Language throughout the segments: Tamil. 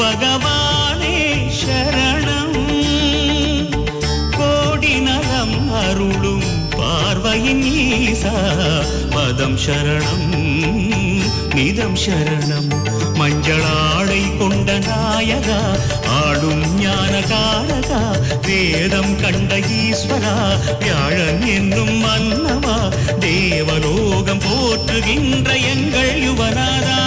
பகவானே சரணம் கோடி நலம் அருளும் பார்வையின் ஈசா பதம் சரணம் நிதம் சரணம் மஞ்சளாடை கொண்ட நாயகா ஆடும் ஞானகாரகா வேதம் கண்ட ஈஸ்வரா வியாழன் என்னும் மன்னவா தேவலோகம் போற்றுகின்ற எங்கள் யுவனாதா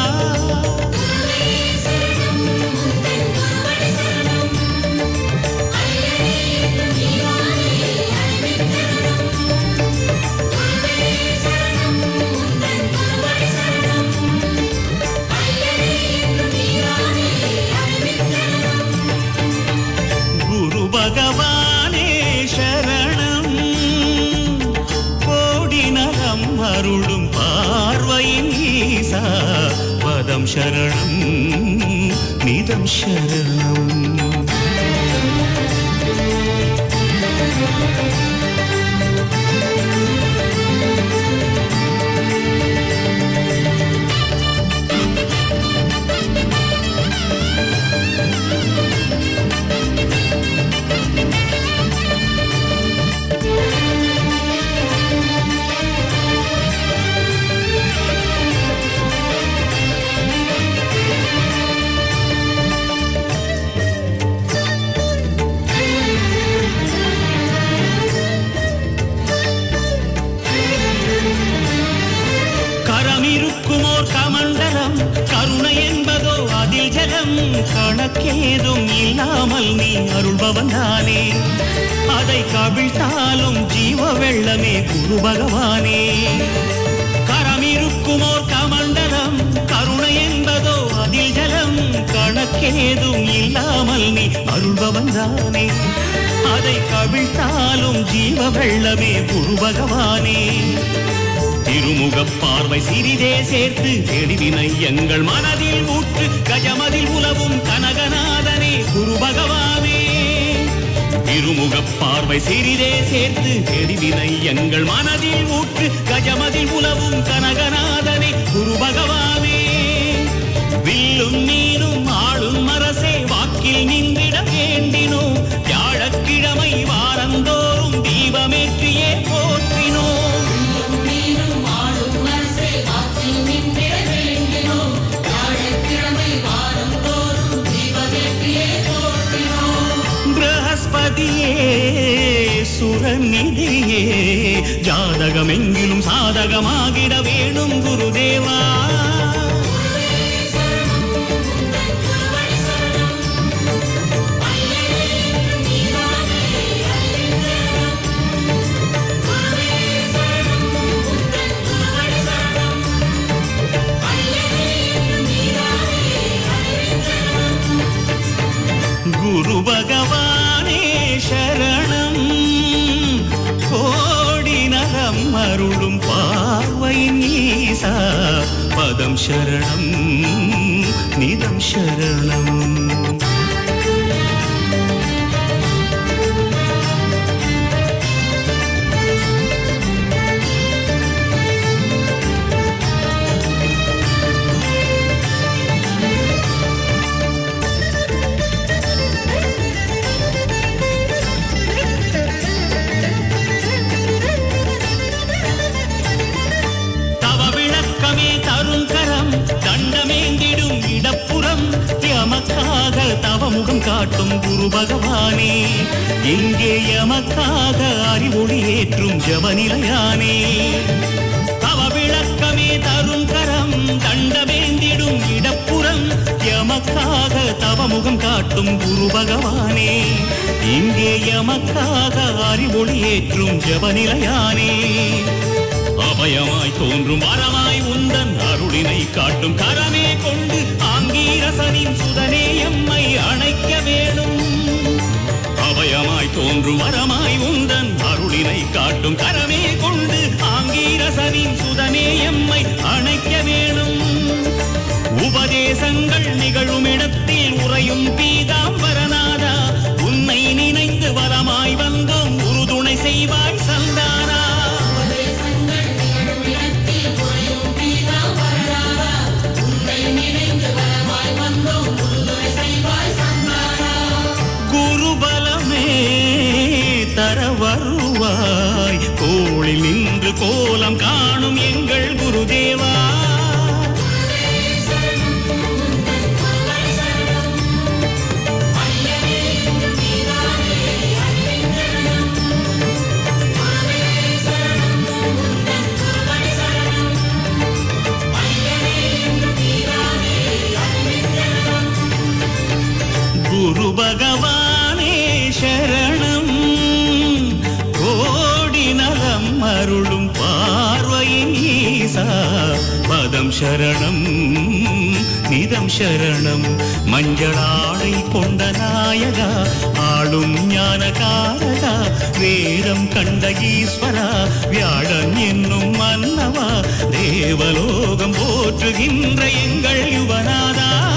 குரு பகவானே சரணம் கோடி நலம் அருளும் பார்வையின் ஈசா பதம் சரணம் நிதம் சரணம் கரம் இருக்குமோர் கமண்டலம் கருணை என்பதோ அதில் ஜலம் கணக்கேதும் இல்லாமல் நீ அருள்பவன் தானே அதை கவிழ்த்தாலும் ஜீவ வெள்ளமே குரு பகவானே கரம் இருக்குமோர் கமண்டலம் கருணை என்பதோ அதில் ஜலம் கணக்கேதும் இல்லாமல் நீ அருள்பவன் தானே அதை கவிழ்த்தாலும் ஜீவ வெள்ளமே குரு பகவானே திருமுகப் பார்வை சிறிதே சேர்த்து தெளிவினை எங்கள் மனதில் ஊற்று கஜமதில் உலவும் கனகநாதனே குரு பகவானே திருமுகப் பார்வை சிறிதே சேர்த்து தெளிவினை எங்கள் மனதில் ஊற்று கஜமதில் உலவும் கனகநாதனே குரு பகவானே வில்லும் மீனும் ஆளும் அரசே வாக்கில் நின்றிட வேண்டினோம் வியாழக்கிழமை வாரந்தோறும் தீபமேற்றியே போற்றினோம் பிரகஸ்பதியே சுரநிதியே ஜாதகமெங்கிலும் சாதகமாகிட வேணும் குருதேவா குரு பகவானே சரணம் கோடி நலம் அருளும் பார்வையின் ஈசா பதம் சரணம் நிதம் சரணம் தவ விளக்கமே தரும் கரம் தண்டமேந்திடும் இடப்புறம் எமக்காக தவமுகம் காட்டும் குரு பகவானே எங்கே எமக்காக அறிவொளி ஏற்றும் ஜபநிலையானே தவ விளக்கமே தரும் கரம் தண்டமேந்திடும் இடப்புறம் எமக்காக தவமுகம் காட்டும் குரு பகவானே இங்கே எமக்காக அறிவொளி ஏற்றும் ஜபநிலையானே அபயமாய் தோன்றும் வரமாய் உந்தன் அருளினை காட்டும் கரமே கொண்டு ஆங்கீரசனின் சுதனே எம்மை அணைக்க வேணும் அபயமாய் தோன்றும் வரமாய் உந்தன் அருளினை காட்டும் கரமே கொண்டு ஆங்கீரசனின் சுதனே எம்மை அணைக்க வேணும் உபதேசங்கள் நிகழும் இடத்தில் உறையும் பீதாம்பரநாதா உன்னை நினைந்து வரமாய் வந்தோம் உறுதுணை செய்வாய் சந்தானா உன்னை நினைந்து வரமாய் வந்தோம் உறுதுணை செய்வாய் தர வருவாய் கோளில் நின்று கோலம் காணும் எங்கள் குருதேவா குரு பகவானே சரணம் கோடி நலம் அருளும் பார்வையின் ஈசா பதம் சரணம் நிதம் சரணம் மஞ்சளாடை கொண்ட நாயகா ஆளும் ஞானகாரகா வேதம் கண்ட ஈஸ்வரா வியாழன் என்னும் மன்னவா தேவலோகம் போற்றுகின்ற எங்கள் யுவநாதா